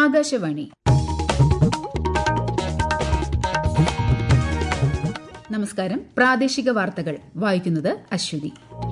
ആകാശവാണി നമസ്കാരം പ്രാദേശിക വാർത്തകൾ വായിക്കുന്നത് അശ്വതി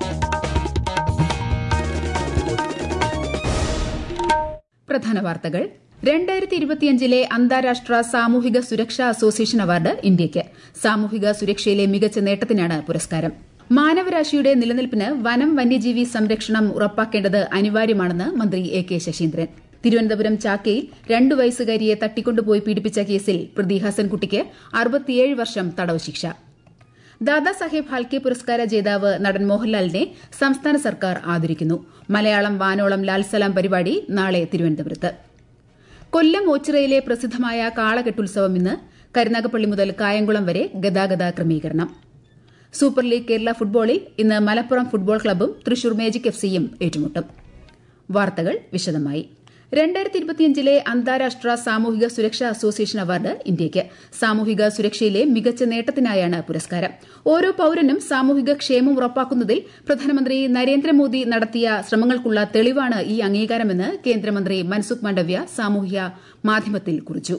പ്രധാന വാർത്തകൾ രണ്ടായിരത്തി ഇരുപത്തിയഞ്ചിലെ അന്താരാഷ്ട്ര സാമൂഹിക സുരക്ഷാ അസോസിയേഷൻ അവാർഡ് ഇന്ത്യയ്ക്ക് സാമൂഹിക സുരക്ഷയിലെ മികച്ച നേട്ടത്തിനാണ് പുരസ്കാരം മാനവരാശിയുടെ നിലനിൽപ്പിന് വനം വന്യജീവി സംരക്ഷണം ഉറപ്പാക്കേണ്ടത് അനിവാര്യമാണെന്ന് മന്ത്രി എ കെ ശശീന്ദ്രൻ തിരുവനന്തപുരം ചാക്കയിൽ രണ്ടു വയസ്സുകാരിയെ തട്ടിക്കൊണ്ടുപോയി പീഡിപ്പിച്ച കേസിൽ പ്രതി ഹസൻകുട്ടിക്ക് അറുപത്തിയേഴ് വർഷം തടവ് ശിക്ഷ ദാദാസാഹേബ് ഫാൽക്കെ പുരസ്കാര ജേതാവ് നടൻ മോഹൻലാലിനെ സംസ്ഥാന സർക്കാർ ആദരിക്കുന്നു മലയാളം വാനോളം ലാൽസലാം പരിപാടി നാളെ തിരുവനന്തപുരത്ത് കൊല്ലം ഓച്ചിറയിലെ പ്രസിദ്ധമായ കാളകെട്ടുത്സവം ഇന്ന് കരുനാഗപ്പള്ളി മുതൽ കായംകുളം വരെ ഗതാഗത ക്രമീകരണം സൂപ്പർ ലീഗ് കേരള ഫുട്ബോളിൽ ഇന്ന് മലപ്പുറം ഫുട്ബോൾ ക്ലബ്ബും തൃശൂർ മേജിക് എഫ് സിയും ഏറ്റുമുട്ടും വാർത്തകൾ വിശദമായി രണ്ടായിരത്തി ഇരുപത്തിയഞ്ചിലെ അന്താരാഷ്ട്ര സാമൂഹിക സുരക്ഷാ അസോസിയേഷൻ അവാർഡ് ഇന്ത്യയ്ക്ക് സാമൂഹിക സുരക്ഷയിലെ മികച്ച നേട്ടത്തിനായാണ് പുരസ്കാരം ഓരോ പൌരനും സാമൂഹിക ക്ഷേമം ഉറപ്പാക്കുന്നതിൽ പ്രധാനമന്ത്രി നരേന്ദ്രമോദി നടത്തിയ ശ്രമങ്ങൾക്കുള്ള തെളിവാണ് ഈ അംഗീകാരമെന്ന് കേന്ദ്രമന്ത്രി മൻസുഖ് മാണ്ഡവ്യ സാമൂഹ്യ മാധ്യമത്തിൽ കുറിച്ചു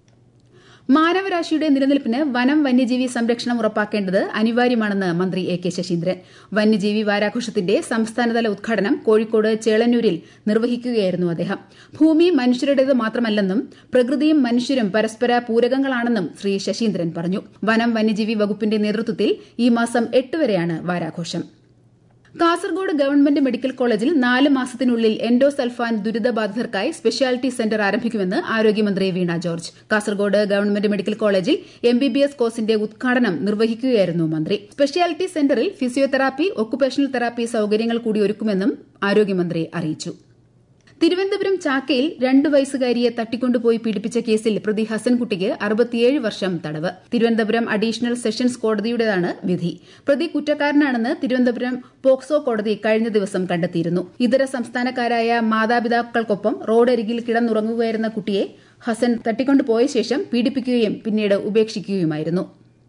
മാനവരാശിയുടെ നിലനിൽപ്പിന് വനം വന്യജീവി സംരക്ഷണം ഉറപ്പാക്കേണ്ടത് അനിവാര്യമാണെന്ന് മന്ത്രി എ കെ ശശീന്ദ്രൻ വന്യജീവി വാരാഘോഷത്തിന്റെ സംസ്ഥാനതല ഉദ്ഘാടനം കോഴിക്കോട് ചേളന്നൂരിൽ നിർവഹിക്കുകയായിരുന്നു അദ്ദേഹം ഭൂമി മനുഷ്യരുടേത് മാത്രമല്ലെന്നും പ്രകൃതിയും മനുഷ്യരും പരസ്പര പൂരകങ്ങളാണെന്നും ശ്രീ ശശീന്ദ്രൻ പറഞ്ഞു വനം വന്യജീവി വകുപ്പിന്റെ നേതൃത്വത്തിൽ ഈ മാസം എട്ട് വരെയാണ് വാരാഘോഷം കാസർഗോഡ് ഗവൺമെന്റ് മെഡിക്കൽ കോളേജിൽ നാല് മാസത്തിനുള്ളിൽ എൻഡോസൾഫാൻ ദുരിതബാധിതർക്കായി സ്പെഷ്യാലിറ്റി സെന്റർ ആരംഭിക്കുമെന്ന് ആരോഗ്യമന്ത്രി Veena George Kasaragod government medical കോളേജിൽ എംബിബിഎസ് കോഴ്സിന്റെ ഉദ്ഘാടനം നിർവഹിക്കുകയായിരുന്നു മന്ത്രി സ്പെഷ്യാലിറ്റി സെന്ററിൽ ഫിസിയോതെറാപ്പി ഒക്കുപേഷണൽ തെറാപ്പി സൌകര്യങ്ങൾ കൂടി ഒരുക്കുമെന്നും ആരോഗ്യമന്ത്രി അറിയിച്ചു തിരുവനന്തപുരം ചാക്കയിൽ രണ്ടു വയസ്സുകാരിയെ തട്ടിക്കൊണ്ടുപോയി പീഡിപ്പിച്ച കേസിൽ പ്രതി ഹസൻകുട്ടിക്ക് അറുപത്തിയേഴ് വർഷം തടവ് തിരുവനന്തപുരം അഡീഷണൽ സെഷൻസ് കോടതിയുടേതാണ് വിധി പ്രതി കുറ്റക്കാരനാണെന്ന് തിരുവനന്തപുരം പോക്സോ കോടതി കഴിഞ്ഞ ദിവസം കണ്ടെത്തിയിരുന്നു ഇതര സംസ്ഥാനക്കാരായ മാതാപിതാക്കൾക്കൊപ്പം റോഡരികിൽ കിടന്നുറങ്ങുകയായിരുന്ന കുട്ടിയെ ഹസൻ തട്ടിക്കൊണ്ടുപോയ ശേഷം പീഡിപ്പിക്കുകയും പിന്നീട് ഉപേക്ഷിക്കുകയുമായിരുന്നു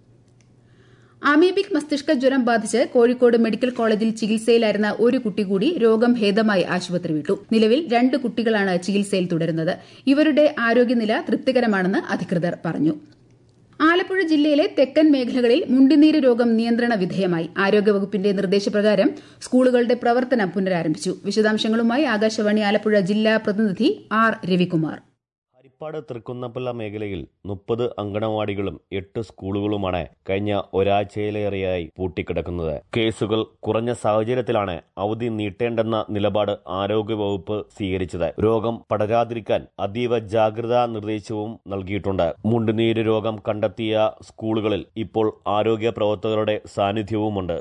അമീബിക് മസ്തിഷ്ക ജ്വരം ബാധിച്ച് കോഴിക്കോട് മെഡിക്കൽ കോളേജിൽ ചികിത്സയിലായിരുന്ന ഒരു കുട്ടി കൂടി രോഗം ഭേദമായി ആശുപത്രി വിട്ടു നിലവിൽ രണ്ട് കുട്ടികളാണ് ചികിത്സയിൽ തുടരുന്നത് ഇവരുടെ ആരോഗ്യനില തൃപ്തികരമാണെന്ന് അധികൃതർ പറഞ്ഞു ആലപ്പുഴ ജില്ലയിലെ തെക്കൻ മേഖലകളിൽ മുണ്ടിനീര് രോഗം നിയന്ത്രണ വിധേയമായി ആരോഗ്യവകുപ്പിന്റെ നിർദ്ദേശപ്രകാരം സ്കൂളുകളുടെ പ്രവർത്തനം പുനരാരംഭിച്ചു വിശദാംശങ്ങളുമായി ആകാശവാണി ആലപ്പുഴ ജില്ലാ പ്രതിനിധി ആർ രവികുമാർ ഹരിപ്പാട് തൃക്കുന്നപ്പള്ള മേഖലയിൽ മുപ്പത് അങ്കണവാടികളും എട്ട് സ്കൂളുകളുമാണ് കഴിഞ്ഞ ഒരാഴ്ചയിലേറെയായി പൂട്ടിക്കിടക്കുന്നത് കേസുകൾ കുറഞ്ഞ സാഹചര്യത്തിലാണ് അവധി നീട്ടേണ്ടെന്ന നിലപാട് ആരോഗ്യവകുപ്പ് സ്വീകരിച്ചത് രോഗം പടരാതിരിക്കാൻ അതീവ ജാഗ്രതാ നിർദ്ദേശവും നൽകിയിട്ടുണ്ട് മുണ്ടുനീര് രോഗം കണ്ടെത്തിയ സ്കൂളുകളിൽ ഇപ്പോൾ ആരോഗ്യ പ്രവർത്തകരുടെ സാന്നിധ്യവുമുണ്ട്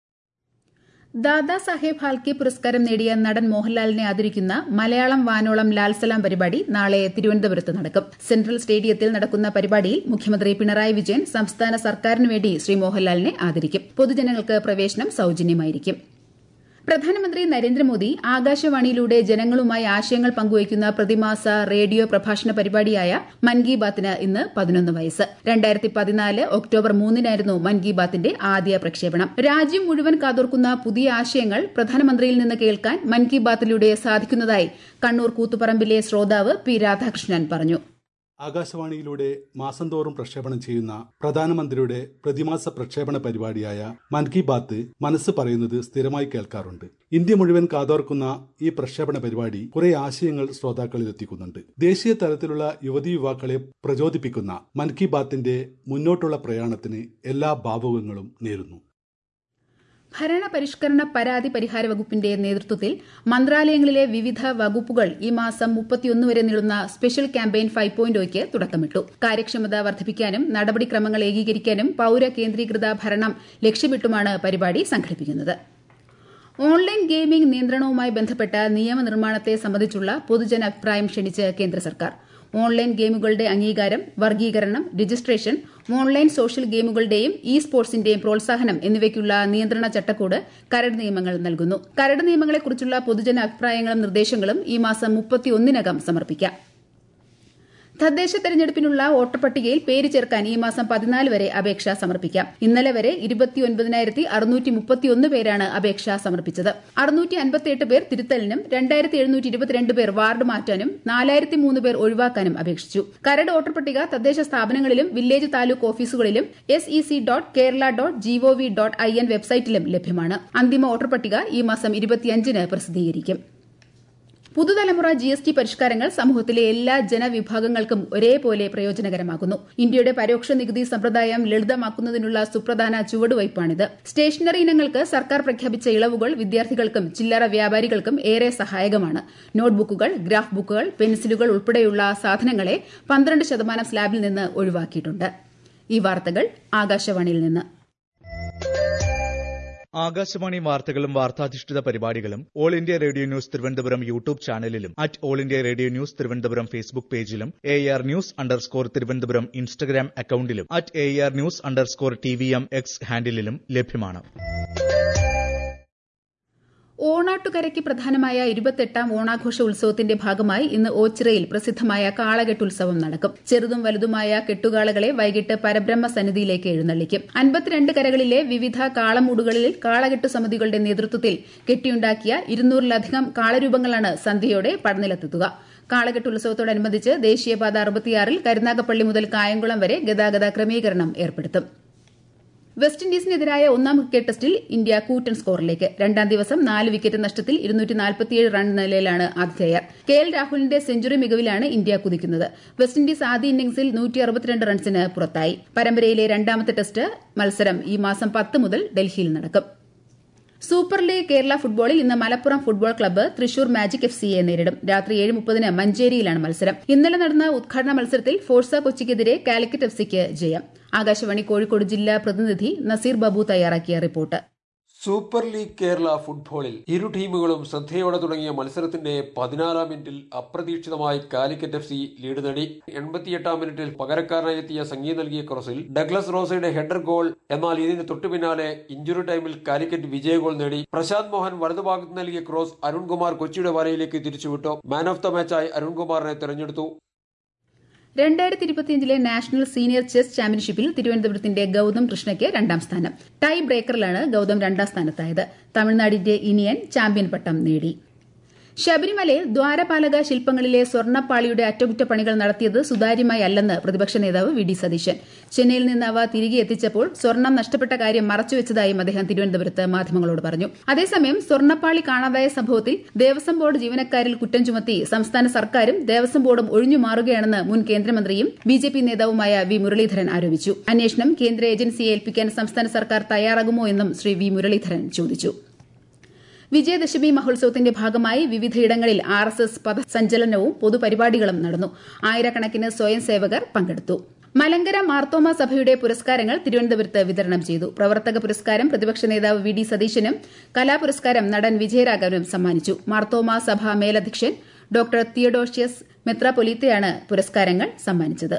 ദാദാ സാഹേബ് ഫാൽക്കെ പുരസ്കാരം നേടിയ നടൻ മോഹൻലാലിനെ ആദരിക്കുന്ന മലയാളം വാനോളം ലാൽസലാം പരിപാടി നാളെ തിരുവനന്തപുരത്ത് നടക്കും സെൻട്രൽ സ്റ്റേഡിയത്തിൽ നടക്കുന്ന പരിപാടിയിൽ മുഖ്യമന്ത്രി പിണറായി വിജയൻ സംസ്ഥാന സർക്കാരിന് വേണ്ടി ശ്രീ മോഹൻലാലിനെ ആദരിക്കും പൊതുജനങ്ങൾക്ക് പ്രവേശനം സൌജന്യമായിരിക്കും പ്രധാനമന്ത്രി നരേന്ദ്രമോദി ആകാശവാണിയിലൂടെ ജനങ്ങളുമായി ആശയങ്ങൾ പങ്കുവയ്ക്കുന്ന പ്രതിമാസ റേഡിയോ പ്രഭാഷണ പരിപാടിയായ മൻ കി ബാത്തിന് ഇന്ന് പതിനൊന്ന് വയസ്സ് രണ്ടായിരത്തി പതിനാല് ഒക്ടോബർ മൂന്നിനായിരുന്നു മൻ കി ബാത്തിന്റെ ആദ്യ പ്രക്ഷേപണം രാജ്യം മുഴുവൻ കാതോർക്കുന്ന പുതിയ ആശയങ്ങൾ പ്രധാനമന്ത്രിയിൽ നിന്ന് കേൾക്കാൻ മൻ കി ബാത്തിലൂടെ സാധിക്കുന്നതായി കണ്ണൂർ കൂത്തുപറമ്പിലെ ശ്രോതാവ് പി രാധാകൃഷ്ണൻ പറഞ്ഞു ആകാശവാണിയിലൂടെ മാസം തോറും പ്രക്ഷേപണം ചെയ്യുന്ന പ്രധാനമന്ത്രിയുടെ പ്രതിമാസ പ്രക്ഷേപണ പരിപാടിയായ മൻ കി ബാത്ത് മനസ്സ് പറയുന്നത് സ്ഥിരമായി കേൾക്കാറുണ്ട് ഇന്ത്യ മുഴുവൻ കാതോർക്കുന്ന ഈ പ്രക്ഷേപണ പരിപാടി കുറെ ആശയങ്ങൾ ശ്രോതാക്കളിൽ എത്തിക്കുന്നുണ്ട് ദേശീയ തലത്തിലുള്ള യുവതി യുവാക്കളെ പ്രചോദിപ്പിക്കുന്ന മൻ കി ബാത്തിന്റെ മുന്നോട്ടുള്ള പ്രയാണത്തിന് എല്ലാ ഭാവുകങ്ങളും നേരുന്നു ഭരണപരിഷ്കരണ പരാതി പരിഹാര വകുപ്പിന്റെ നേതൃത്വത്തിൽ മന്ത്രാലയങ്ങളിലെ വിവിധ വകുപ്പുകൾ ഈ മാസം മുപ്പത്തിയൊന്ന് വരെ നീളുന്ന സ്പെഷ്യൽ ക്യാമ്പയിൻ ഫൈവ് പോയിന്റ് തുടക്കമിട്ടു കാര്യക്ഷമത വർദ്ധിപ്പിക്കാനും നടപടിക്രമങ്ങൾ ഏകീകരിക്കാനും പൌര കേന്ദ്രീകൃത ഭരണം ലക്ഷ്യമിട്ടുമാണ് പരിപാടി സംഘടിപ്പിക്കുന്നത് ഓൺലൈൻ ഗെയിമിംഗ് നിയന്ത്രണവുമായി ബന്ധപ്പെട്ട നിയമനിർമ്മാണത്തെ സംബന്ധിച്ചുള്ള പൊതുജനാഭിപ്രായം ക്ഷണിച്ച് കേന്ദ്ര സർക്കാർ ഓൺലൈൻ ഗെയിമുകളുടെ അംഗീകാരം വർഗീകരണം രജിസ്ട്രേഷൻ ഓൺലൈൻ സോഷ്യൽ ഗെയിമുകളുടെയും ഇ സ്പോർട്സിന്റെയും പ്രോത്സാഹനം എന്നിവയ്ക്കുള്ള നിയന്ത്രണ ചട്ടക്കൂട് കരട് നിയമങ്ങൾ നൽകുന്നു കരട് നിയമങ്ങളെക്കുറിച്ചുള്ള പൊതുജന അഭിപ്രായങ്ങളും നിർദ്ദേശങ്ങളും ഈ മാസം മുപ്പത്തിയൊന്നിനകം സമർപ്പിക്കാം തദ്ദേശ തെരഞ്ഞെടുപ്പിനുള്ള വോട്ടർപട്ടികയിൽ പേര് ചേർക്കാൻ ഈ മാസം പതിനാല് വരെ അപേക്ഷ സമർപ്പിക്കാം ഇന്നലെ വരെ ഇരുപത്തിയൊൻപതിനായിരത്തി അറുന്നൂറ്റി മുപ്പത്തിയൊന്ന് പേരാണ് അപേക്ഷ സമർപ്പിച്ചത് അറുന്നൂറ്റി അൻപത്തിയെട്ട് പേർ തിരുത്തലിനും രണ്ടായിരത്തി എഴുന്നൂറ്റി ഇരുപത്തിരണ്ട് പേർ വാർഡ് മാറ്റാനും നാലായിരത്തി മൂന്ന് പേർ ഒഴിവാക്കാനും അപേക്ഷിച്ചു കരട് വോട്ടർപട്ടിക തദ്ദേശ സ്ഥാപനങ്ങളിലും വില്ലേജ് താലൂക്ക് ഓഫീസുകളിലും S E C dot Kerala dot G O V dot I N വെബ്സൈറ്റിലും ലഭ്യമാണ് അന്തിമ വോട്ടർപട്ടിക ഈ മാസം ഇരുപത്തിയഞ്ചിന് പ്രസിദ്ധീകരിക്കും പുതുതലമുറ ജി എസ് ടി പരിഷ്കാരങ്ങൾ സമൂഹത്തിലെ എല്ലാ ജനവിഭാഗങ്ങൾക്കും ഒരേപോലെ പ്രയോജനകരമാകുന്നു ഇന്ത്യയുടെ പരോക്ഷ നികുതി സമ്പ്രദായം ലളിതമാക്കുന്നതിനുള്ള സുപ്രധാന ചുവടുവയ്പാണിത് സ്റ്റേഷനറി ഇനങ്ങൾക്ക് സർക്കാർ പ്രഖ്യാപിച്ച ഇളവുകൾ വിദ്യാർത്ഥികൾക്കും ചില്ലറ വ്യാപാരികൾക്കും ഏറെ സഹായകമാണ് നോട്ട്ബുക്കുകൾ ഗ്രാഫ് ബുക്കുകൾ പെൻസിലുകൾ ഉൾപ്പെടെയുള്ള സാധനങ്ങളെ പന്ത്രണ്ട് ശതമാനം സ്ലാബിൽ നിന്ന് ഒഴിവാക്കിയിട്ടുണ്ട് ഈ വാർത്തകൾ ആകാശവാണിയിൽ നിന്ന് ആകാശവാണി വാർത്തകളും വാർത്താധിഷ്ഠിത പരിപാടികളും all India radio news Thiruvananthapuram YouTube ചാനലിലും at all India radio news Thiruvananthapuram Facebook പേജിലും A R news underscore Thiruvananthapuram Instagram അക്കൌണ്ടിലും at A R news underscore T V M X ഹാൻഡിലും ലഭ്യമാണ് ഓണാട്ടുകരയ്ക്ക് പ്രധാനമായ ഇരുപത്തെട്ടാം ഓണാഘോഷ ഉത്സവത്തിന്റെ ഭാഗമായി ഇന്ന് ഓച്ചിറയിൽ പ്രസിദ്ധമായ കാളകെട്ടുത്സവം നടക്കും ചെറുതും വലുതുമായ കെട്ടുകാളകളെ വൈകിട്ട് പരബ്രഹ്മ സന്നിധിയിലേക്ക് എഴുന്നള്ളിക്കും അൻപത്തിരണ്ട് കരകളിലെ വിവിധ കാളമൂടുകളിൽ കാളകെട്ടു സമിതികളുടെ നേതൃത്വത്തിൽ കെട്ടിയുണ്ടാക്കിയ ഇരുന്നൂറിലധികം കാളരൂപങ്ങളാണ് സന്ധ്യയോടെ പടനിലത്തെത്തുക കാളകെട്ടുത്സവത്തോടനുബന്ധിച്ച് ദേശീയപാത അറുപത്തിയാറിൽ കരുനാഗപ്പള്ളി മുതൽ കായംകുളം വരെ ഗതാഗത ക്രമീകരണം ഏർപ്പെടുത്തും വെസ്റ്റ് ഇൻഡീസിനെതിരായ ഒന്നാം ക്രിക്കറ്റ് ടെസ്റ്റിൽ ഇന്ത്യ കൂറ്റൻ സ്കോറിലേക്ക് രണ്ടാം ദിവസം നാല് വിക്കറ്റ് നഷ്ടത്തിൽ ഇരുന്നൂറ്റിനാൽപ്പത്തിയേഴ് റൺ നിലയിലാണ് ആതിഥേയർ കെ എൽ രാഹുലിന്റെ സെഞ്ചുറി മികവിലാണ് ഇന്ത്യ കുതിക്കുന്നത് വെസ്റ്റ് ഇൻഡീസ് ആദ്യ ഇന്നിംഗ്സിൽ നൂറ്റി അറുപത്തിരണ്ട് റൺസിന് പുറത്തായി പരമ്പരയിലെ രണ്ടാമത്തെ ടെസ്റ്റ് മത്സരം ഈ മാസം പത്ത് മുതൽ ഡൽഹിയിൽ നടക്കും സൂപ്പർ ലീഗ് കേരള ഫുട്ബോളിൽ ഇന്ന് Malappuram football club Thrissur magic F സിയെ നേരിടും രാത്രി ഏഴ് മുപ്പതിന് മഞ്ചേരിയിലാണ് മത്സരം ഇന്നലെ നടന്ന ഉദ്ഘാടന മത്സരത്തിൽ ഫോഴ്സ കൊച്ചിക്കെതിരെ കാലിക്കറ്റ് എഫ് സിക്ക് ജയം ആകാശവാണി കോഴിക്കോട് ജില്ലാ പ്രതിനിധി നസീർ ബാബു തയ്യാറാക്കിയ റിപ്പോർട്ട് സൂപ്പർ ലീഗ് കേരള ഫുട്ബോളിൽ ഇരു ടീമുകളും ശ്രദ്ധയോടെ തുടങ്ങിയ മത്സരത്തിന്റെ പതിനാലാം മിനിറ്റിൽ അപ്രതീക്ഷിതമായി കാലിക്കറ്റ് എഫ് സി ലീഡ് നേടി എൺപത്തിയെട്ടാം മിനിറ്റിൽ പകരക്കാരനായി എത്തിയ സംഗീത് നൽകിയ ക്രോസിൽ ഡഗ്ലസ് റോസയുടെ ഹെഡർ ഗോൾ എന്നാൽ ഇതിന് തൊട്ടു പിന്നാലെ ഇഞ്ചുറി ടൈമിൽ കാലിക്കറ്റ് വിജയ ഗോൾ നേടി പ്രശാന്ത് മോഹൻ വലതുഭാഗത്ത് നൽകിയ ക്രോസ് അരുൺകുമാർ കൊച്ചിയുടെ വലയിലേക്ക് തിരിച്ചുവിട്ടു മാൻ ഓഫ് ദ മാച്ചായി അരുൺകുമാറിനെ തെരഞ്ഞെടുത്തു രണ്ടായിരത്തി ഇരുപത്തിയഞ്ചിലെ നാഷണൽ സീനിയർ ചെസ് ചാമ്പ്യൻഷിപ്പിൽ തിരുവനന്തപുരത്തിന്റെ ഗൌതം കൃഷ്ണയ്ക്ക് രണ്ടാം സ്ഥാനം ടൈ ബ്രേക്കറിലാണ് ഗൌതം രണ്ടാം സ്ഥാനത്തായത് തമിഴ്നാടിന്റെ ഇനിയൻ ചാമ്പ്യൻ പട്ടം നേടി ശബരിമലയിൽ ദ്വാരപാലക ശില്പങ്ങളിലെ സ്വർണ്ണപ്പാളിയുടെ അറ്റകുറ്റപ്പണികൾ നടത്തിയത് സുതാര്യമായി അല്ലെന്ന് പ്രതിപക്ഷ നേതാവ് വി ഡി സതീശൻ ചെന്നൈയിൽ നിന്ന് അവ തിരികെ എത്തിച്ചപ്പോൾ സ്വർണം നഷ്ടപ്പെട്ട കാര്യം മറച്ചുവെച്ചതായും അദ്ദേഹം തിരുവനന്തപുരത്ത് മാധ്യമങ്ങളോട് പറഞ്ഞു അതേസമയം സ്വർണ്ണപ്പാളി കാണാതായ സംഭവത്തിൽ ദേവസ്വം ബോർഡ് ജീവനക്കാരിൽ കുറ്റം ചുമത്തി സംസ്ഥാന സർക്കാരും ദേവസ്വം ബോർഡും ഒഴിഞ്ഞു മാറുകയാണെന്ന് മുൻ കേന്ദ്രമന്ത്രിയും ബി ജെ പി നേതാവുമായ വി മുരളീധരൻ ആരോപിച്ചു അന്വേഷണം കേന്ദ്ര ഏജൻസിയെ ഏൽപ്പിക്കാൻ സംസ്ഥാന സർക്കാർ തയ്യാറാകുമോ എന്നും ശ്രീ വി മുരളീധരൻ ചോദിച്ചു വിജയദശമി മഹോത്സവത്തിന്റെ ഭാഗമായി വിവിധയിടങ്ങളിൽ ആർ എസ് എസ് പഥസഞ്ചലനവും പൊതുപരിപാടികളും നടന്നു ആയിരക്കണക്കിന് സ്വയം സേവകർ പങ്കെടുത്തു മലങ്കര മാർത്തോമ സഭയുടെ പുരസ്കാരങ്ങൾ തിരുവനന്തപുരത്ത് വിതരണം ചെയ്തു പ്രവർത്തക പുരസ്കാരം പ്രതിപക്ഷ നേതാവ് വി ഡി സതീശനും കലാപുരസ്കാരം നടൻ വിജയരാഘവനും സമ്മാനിച്ചു മാർത്തോമ സഭ മേലധ്യക്ഷൻ ഡോക്ടർ തിയഡോഷ്യസ് മെത്രാപൊലീത്തയാണ് പുരസ്കാരങ്ങൾ സമ്മാനിച്ചത്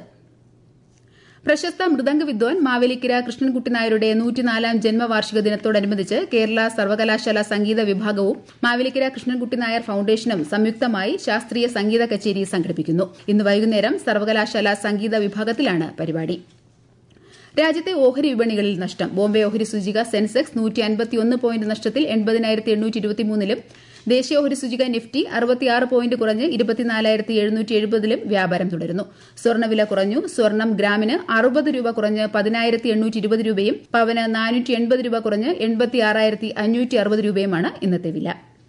പ്രശസ്ത മൃദംഗ വിദ്വാൻ മാവേലിക്കര കൃഷ്ണൻകുട്ടി നായരുടെ നൂറ്റിനാലാം ജന്മവാർഷിക ദിനത്തോടനുബന്ധിച്ച് കേരള സർവകലാശാല സംഗീത വിഭാഗവും മാവേലിക്കര കൃഷ്ണൻകുട്ടി നായർ ഫൌണ്ടേഷനും സംയുക്തമായി ശാസ്ത്രീയ സംഗീത കച്ചേരി സംഘടിപ്പിക്കുന്നു ഇന്ന് വൈകുന്നേരം സർവകലാശാല സംഗീത വിഭാഗത്തിലാണ് പരിപാടി രാജ്യത്തെ ഓഹരി വിപണികളിൽ നഷ്ടം ബോംബെ ഓഹരി സൂചിക സെൻസെക്സ് നൂറ്റി അൻപത്തിയൊന്ന് പോയിന്റ് നഷ്ടത്തിൽ എൺപതിനായിരത്തി എണ്ണൂറ്റി ഇരുപത്തിമൂന്നിലും ദേശീയ ഓഹരി സൂചിക നിഫ്റ്റി അറുപത്തിയാറ് പോയിന്റ് കുറഞ്ഞ് ഇരുപത്തിനാലായിരത്തി എഴുന്നൂറ്റി എഴുപതിലും വ്യാപാരം തുടരുന്നു സ്വർണ്ണവില കുറഞ്ഞു സ്വർണം ഗ്രാമിന് അറുപത് രൂപ കുറഞ്ഞ് പതിനായിരത്തി എണ്ണൂറ്റി ഇരുപത് രൂപയും പവന് നാനൂറ്റി എൺപത് രൂപ കുറഞ്ഞ് എൺപത്തി ആറായിരത്തി അഞ്ഞൂറ്റി അറുപത് രൂപയുമാണ് ഇന്നത്തെ വില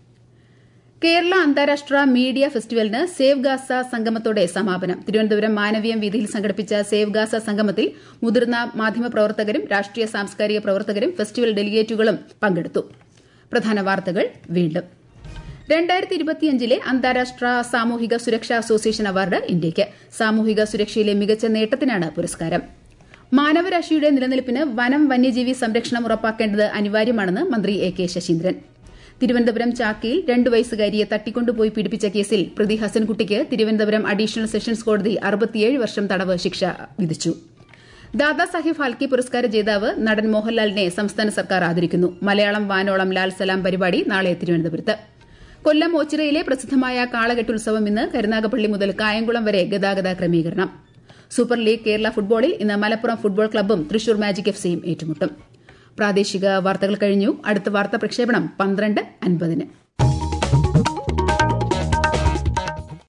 കേരള അന്താരാഷ്ട്ര മീഡിയ ഫെസ്റ്റിവലിന് സേവ് ഗാസ സംഗമത്തോടെ സമാപനം തിരുവനന്തപുരം മാനവീയം വീതിയിൽ സംഘടിപ്പിച്ച സേവ് ഗാസ സംഗമത്തിൽ മുതിർന്ന മാധ്യമപ്രവർത്തകരും രാഷ്ട്രീയ സാംസ്കാരിക പ്രവർത്തകരും ഫെസ്റ്റിവൽ ഡെലിഗേറ്റുകളും പങ്കെടുത്തു പ്രധാന വാർത്തകൾ വീണ്ടും രണ്ടായിരത്തി ഇരുപത്തിയഞ്ചിലെ അന്താരാഷ്ട്ര സാമൂഹിക സുരക്ഷാ അസോസിയേഷൻ അവാർഡ് ഇന്ത്യയ്ക്ക് സാമൂഹിക സുരക്ഷയിലെ മികച്ച നേട്ടത്തിനാണ് പുരസ്കാരം മാനവരാശിയുടെ നിലനിൽപ്പിന് വനം വന്യജീവി സംരക്ഷണം ഉറപ്പാക്കേണ്ടത് അനിവാര്യമാണെന്ന് മന്ത്രി എ കെ ശശീന്ദ്രൻ തിരുവനന്തപുരം ചാക്കയിൽ രണ്ടു വയസ്സുകാരിയെ തട്ടിക്കൊണ്ടുപോയി പീഡിപ്പിച്ച കേസിൽ പ്രതി ഹസൻകുട്ടിക്ക് തിരുവനന്തപുരം അഡീഷണൽ സെഷൻസ് കോടതി അറുപത്തിയേഴ് വർഷം തടവ് ശിക്ഷ വിധിച്ചു ദാദാസാഹിബ് ഫാൽക്കെ പുരസ്കാര ജേതാവ് നടൻ മോഹൻലാലിനെ സംസ്ഥാന സർക്കാർ ആദരിക്കുന്നു മലയാളം വാനോളം ലാൽ സലാം പരിപാടി നാളെ തിരുവനന്തപുരത്ത് കൊല്ലം ഓച്ചിറയിലെ പ്രസിദ്ധമായ കാളകെട്ടുത്സവം ഇന്ന് കരുനാഗപ്പള്ളി മുതൽ കായംകുളം വരെ ഗതാഗത ക്രമീകരണം സൂപ്പർ ലീഗ് കേരള ഫുട്ബോളിൽ ഇന്ന് മലപ്പുറം ഫുട്ബോൾ ക്ലബ്ബും തൃശൂർ മാജിക് എഫ് സിയും ഏറ്റുമുട്ടും പ്രാദേശിക വാർത്തകൾ കഴിഞ്ഞു അടുത്ത വാർത്താ പ്രക്ഷേപണം പന്ത്രണ്ട് അൻപതിന്